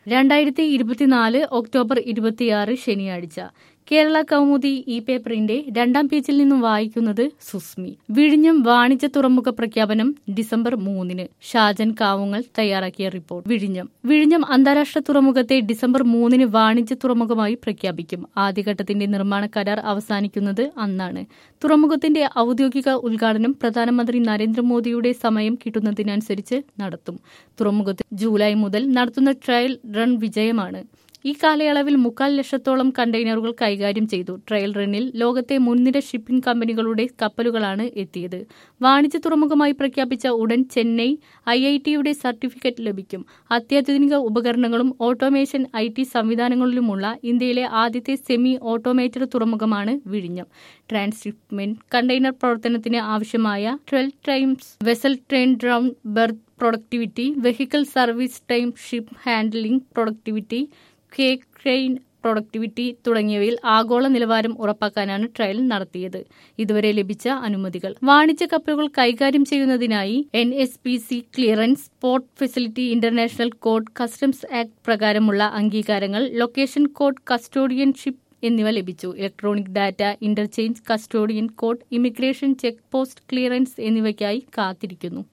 രണ്ടായിരത്തി ഇരുപത്തിനാല് ഒക്ടോബർ ഇരുപത്തിയാറ് ശനിയാഴ്ച കേരള കൗമുദി ഈ പേപ്പറിന്റെ രണ്ടാം പേജിൽ നിന്നും വായിക്കുന്നത് സുസ്മി വിഴിഞ്ഞം വാണിജ്യ തുറമുഖ പ്രഖ്യാപനം ഡിസംബർ മൂന്നിന് ഷാജൻ കാവുങ്ങൽ തയ്യാറാക്കിയ റിപ്പോർട്ട് വിഴിഞ്ഞം വിഴിഞ്ഞം അന്താരാഷ്ട്ര തുറമുഖത്തെ ഡിസംബർ മൂന്നിന് വാണിജ്യ തുറമുഖമായി പ്രഖ്യാപിക്കും ആദ്യഘട്ടത്തിന്റെ നിർമ്മാണ കരാർ അവസാനിക്കുന്നത് അന്നാണ് തുറമുഖത്തിന്റെ ഔദ്യോഗിക ഉദ്ഘാടനം പ്രധാനമന്ത്രി നരേന്ദ്രമോദിയുടെ സമയം കിട്ടുന്നതിനനുസരിച്ച് നടത്തും തുറമുഖത്തിൽ ജൂലൈ മുതൽ നടത്തുന്ന ട്രയൽ റൺ വിജയമാണ് ഈ കാലയളവിൽ മുക്കാൽ ലക്ഷത്തോളം കണ്ടെയ്നറുകൾ കൈകാര്യം ചെയ്തു ട്രയൽ റണ്ണിൽ ലോകത്തെ മുൻനിര ഷിപ്പിംഗ് കമ്പനികളുടെ കപ്പലുകളാണ് എത്തിയത് വാണിജ്യ തുറമുഖമായി പ്രഖ്യാപിച്ച ഉടൻ ചെന്നൈ ഐ ഐ ടിയുടെ സർട്ടിഫിക്കറ്റ് ലഭിക്കും അത്യാധുനിക ഉപകരണങ്ങളും ഓട്ടോമേഷൻ ഐ ടി സംവിധാനങ്ങളിലുമുള്ള ഇന്ത്യയിലെ ആദ്യത്തെ സെമി ഓട്ടോമേറ്റഡ് തുറമുഖമാണ് വിഴിഞ്ഞം ട്രാൻസ്ഷിപ്മെന്റ് കണ്ടെയ്നർ പ്രവർത്തനത്തിന് ആവശ്യമായ twelve times vessel turnaround berth productivity vehicle service time ship handling productivity quay crane productivity തുടങ്ങിയവയിൽ ആഗോള നിലവാരം ഉറപ്പാക്കാനാണ് ട്രയൽ നടത്തിയത് ഇതുവരെ ലഭിച്ച അനുമതികൾ വാണിജ്യ കപ്പലുകൾ കൈകാര്യം ചെയ്യുന്നതിനായി N S P C clearance port facility international code customs act പ്രകാരമുള്ള അംഗീകാരങ്ങൾ ലൊക്കേഷൻ കോഡ് കസ്റ്റോഡിയൻഷിപ്പ് എന്നിവ ലഭിച്ചു electronic data interchange custodian code immigration check post clearance എന്നിവയ്ക്കായി കാത്തിരിക്കുന്നു